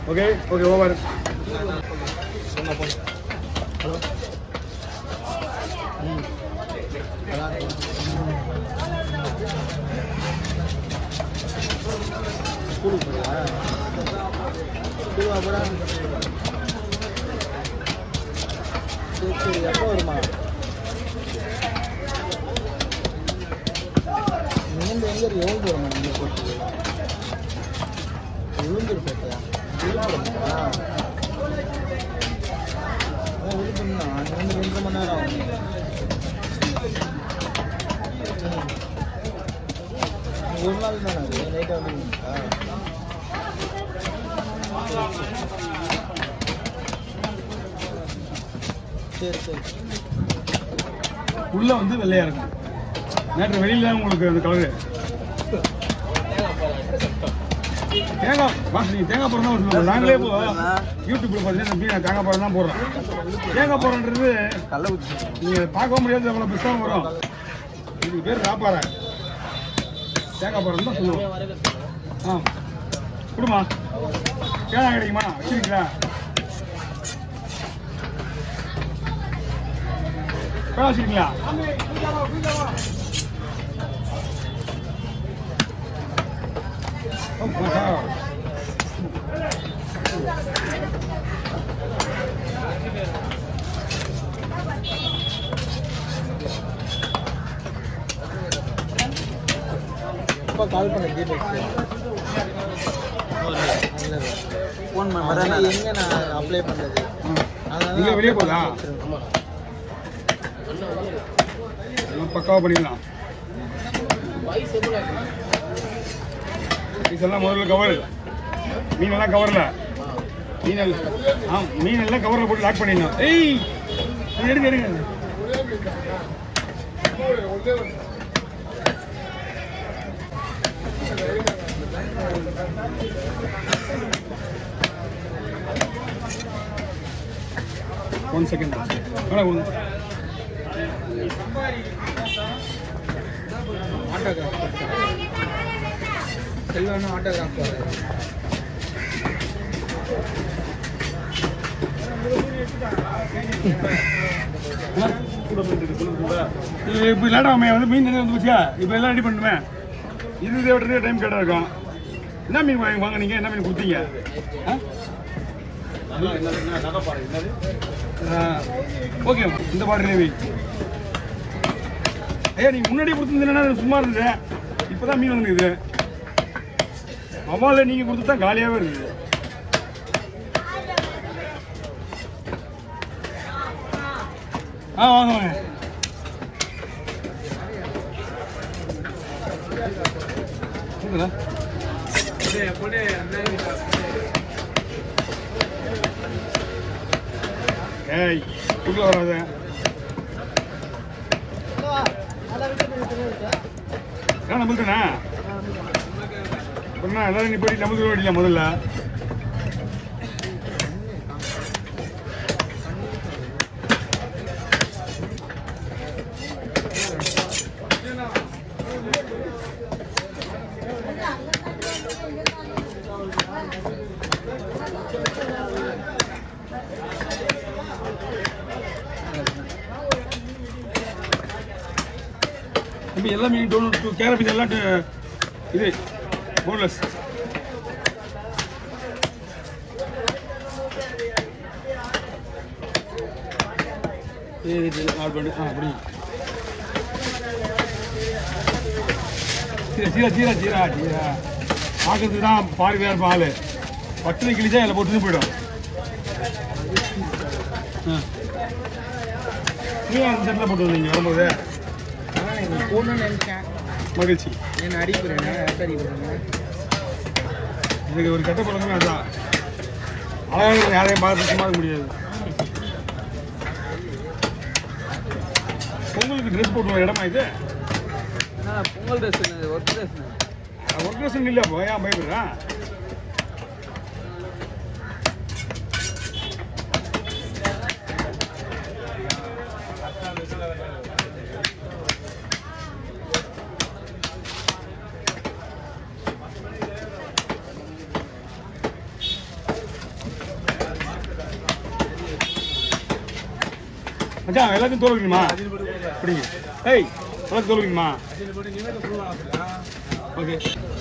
Okay okay over ஸ்கூலுக்கு போறியா ஸ்கூலுக்கு போறா சரி சரி எப்போ வருமா இங்கேருந்து எங்கே இருக்கு எவ்வளோ தூரமா நீங்கள் போட்டு விழுந்துரு பேட்டையா விழுந்துருமா விழுந்துருந்தா அங்கேருந்து ரெண்டு மணி நேரம் ஆகும் ம். ஒரு நாள் தானே அது நைட்டாக வந்துருந்தா சரி சரி உள்ள வந்து வெள்ளையா இருக்கும் நேற்று வெளியில உங்களுக்கு அந்த கலரு தேங்காய் வா, நீங்க தேங்காய் போடுறதா ஒரு சொல்லுங்க நாங்களே இப்போ யூடியூப்ல பார்த்தீங்கன்னா தம்பி நான் தேங்காய் போடுறது தான் போடுறோம் தேங்காய் போடுறன்றது கள்ள ஊற்றி நீங்க பார்க்கவும் முடியாது அவ்வளோ பெருசாக வரும் இதுக்கு பேர் ராப்பாறை தேங்காய் போடுறது தான் சொல்லுவோம் ஆ கொடுமா தேங்காய் கிடைக்குமா வச்சிருக்கீங்களா பேர் வச்சிருக்கீங்களா ஆஹா. எப்போ கால் பண்ண தீபக் ஃபோன் பண்ண எங்கே நான் அப்ளை பண்ணுறது நீங்க வெளியே போதா எல்லாம் பக்காவா பண்ணிக்கலாம் இதெல்லாம் முதல்ல கவர் மீன் எல்லாம் கவர்ல மீன் எல்லாம் ஆ மீன் எல்லாம் கவர்ல போட்டு லாக் பண்ணிடணும் ஏய் இது எடுங்க எடுங்க ஒன் செகண்ட் மேடம் ஒன்று ஆட்டோகிராஃப் செல்வனும் ஆட்டோகிராஃப் போடுறது இப்போ லேட்டாக வந்து மீன் நிறைய வந்து வச்சியா இப்போ எல்லாம் ரெடி பண்ணுமே இது இதை விட்டுறதே டைம் கேட்டாக இருக்கும் என்ன மீன் வாங்கி வாங்க நீங்கள் என்ன மீன் கொடுத்தீங்க ஓகே இந்த பாட்டிலே வை ஐயா நீங்கள் முன்னாடியே கொடுத்துருந்தீங்கன்னா சும்மா இருந்தது இப்போ தான் மீன் வந்துருக்குது அவ்வால நீங்கள் கொடுத்து தான் காலியாகவே இருக்குது ஆ வாங்க வாங்க சொல்லுங்க ஏய் உள்ள வராத ஏன் நம்மளுக்குண்ணா அப்புறம் எல்லாரும் நீ போய் நம்மளுக்கு வேண்டியா முதல்ல தம்பி எல்லா மீன் டோன் கேர மீன் எல்லாம் டு- இது போன்லெஸ் நாலு பண்ணு ஆ அப்படி சீரா சீரா சீரா சீரா சீரா பார்க்கறதுக்கு தான் பார்வையாக இருப்பான் ஆளு பட்டுனு கிழிச்சா அதில் போட்டுன்னு போயிடும் ஆ நீ அந்த செட்டில் போட்டு வந்தீங்க வரும்போது ஆனால் எனக்கு போகணும்னு நினச்சேன் மகிழ்ச்சி என்ன அடிக்கிறேன் யார்கிட்ட அடிக்கிறேன் எனக்கு ஒரு கெட்ட பழக்கமே அதான் அழகாக யாரையும் பார்த்து சும்மா இருக்க முடியாது பொங்கலுக்கு ட்ரெஸ் போட்டு வர இடமா இது Pongal dress work dress work dress இல்லை அப்போ ஏன் பயப்படுறேன் மச்சான் எல்லாத்தையும் தோல் வைக்கணுமா பிடிங்க ஏய் எல்லாத்தையும் தோல் வைக்கணுமா ஓகே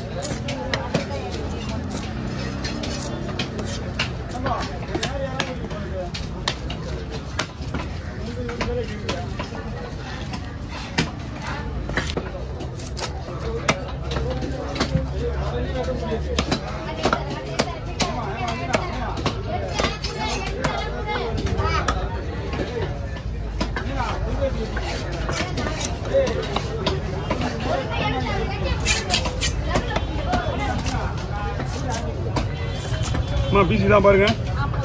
அம்மா பிசி தான் பாருங்க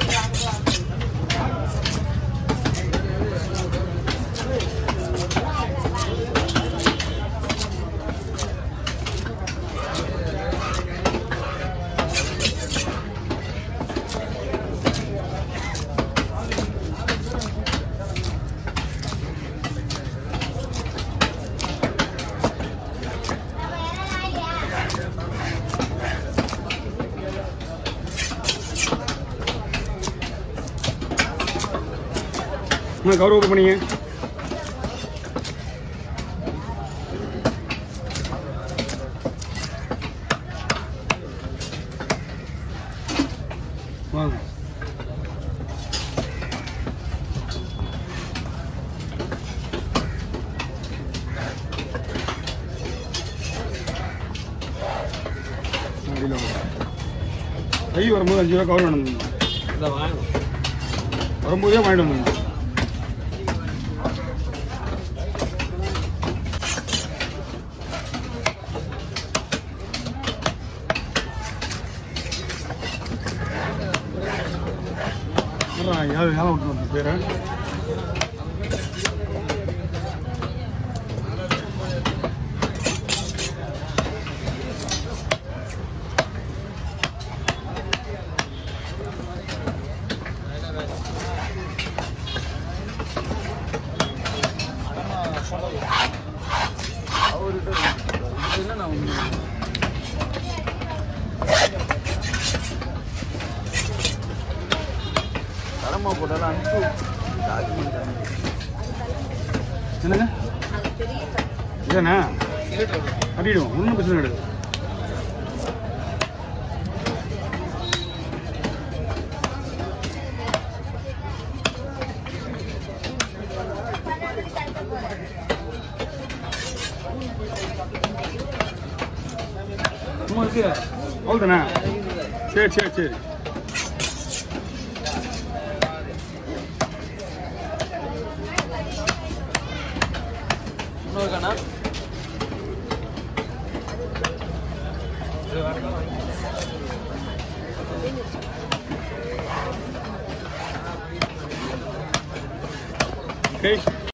அம்மா கவர் ஓப்பன் பண்ணீங்க வாங்க அடியில் வாங்க. கை வரும்போது அஞ்சு ரூபா கவர் நடந்துருந்தோம் இதை வாங்க வரும்போதே வாங்கிட்டு வந்துருந்தோம் யாரும் வேலை விட்டு வந்து பேரு அவர்கிட்ட இருக்கு. இது என்ன நான் ஒண்ணு தரமா போட்டாலும் அனுப்பிச்சு டாக்குமெண்ட் என்னங்க இதானே கட்டிடுவோம் ஒன்றும் பிரச்சனை கிடையாது சும்மா இருக்கு அவ்வளோதானே சரி சரி சரி இன்னொரு கண்ணா ஓகே